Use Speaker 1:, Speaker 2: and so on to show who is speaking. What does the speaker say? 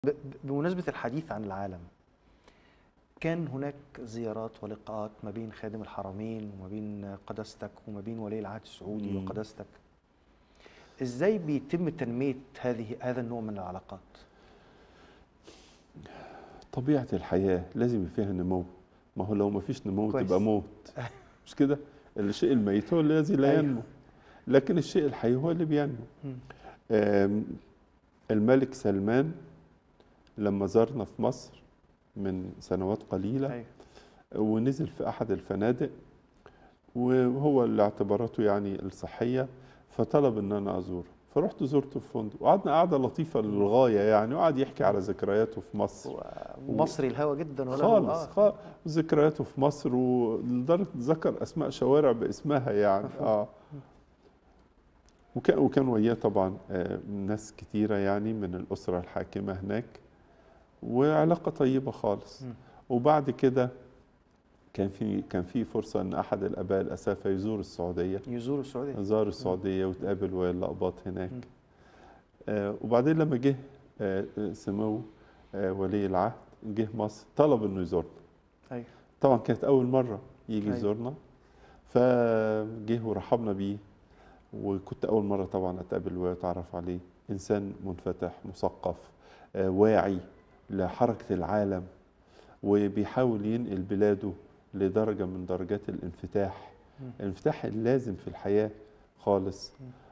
Speaker 1: ب- ب- بمناسبة الحديث عن العالم كان هناك زيارات ولقاءات ما بين خادم الحرمين وما بين قداستك وما بين ولي العهد السعودي
Speaker 2: مم.
Speaker 1: وقداستك ازاي بيتم تنمية هذه هذا النوع من العلاقات
Speaker 2: طبيعة الحياة لازم يبقى فيها نمو ما هو لو ما فيش نمو
Speaker 1: كويس.
Speaker 2: تبقى موت مش كده الشيء الميت هو الذي لا
Speaker 1: أيوه.
Speaker 2: ينمو لكن الشيء الحي هو اللي بينمو
Speaker 1: مم.
Speaker 2: آم، الملك سلمان لما زارنا في مصر من سنوات قليلة
Speaker 1: أيوه.
Speaker 2: ونزل في أحد الفنادق وهو لاعتباراته يعني الصحية فطلب إن أنا أزوره فرحت زرته في فندق وقعدنا قعدة لطيفة للغاية يعني وقعد يحكي على ذكرياته في مصر
Speaker 1: مصري الهوى جدا ولا
Speaker 2: خالص خالص ذكرياته في مصر ولدرجة ذكر أسماء شوارع باسمها يعني
Speaker 1: مفهوم.
Speaker 2: آه وكان وكان وياه طبعا آه، ناس كتيرة يعني من الأسرة الحاكمة هناك وعلاقة طيبة خالص
Speaker 1: مم.
Speaker 2: وبعد كده كان في كان في فرصة إن أحد الآباء الأسافة يزور السعودية
Speaker 1: يزوروا السعودية
Speaker 2: زار السعودية وتقابل ويا الأقباط هناك
Speaker 1: مم.
Speaker 2: آه وبعدين لما جه آه آه، سمو آه ولي العهد جه مصر طلب إنه يزورنا
Speaker 1: أيوه
Speaker 2: طبعا كانت أول مرة يجي
Speaker 1: أيوة.
Speaker 2: يزورنا فجه ورحبنا بيه وكنت أول مرة طبعا أتقابل وأتعرف عليه إنسان منفتح مثقف آه، واعي لحركة العالم وبيحاول ينقل بلاده لدرجة من درجات الانفتاح
Speaker 1: مم.
Speaker 2: الانفتاح اللازم في الحياة خالص
Speaker 1: مم.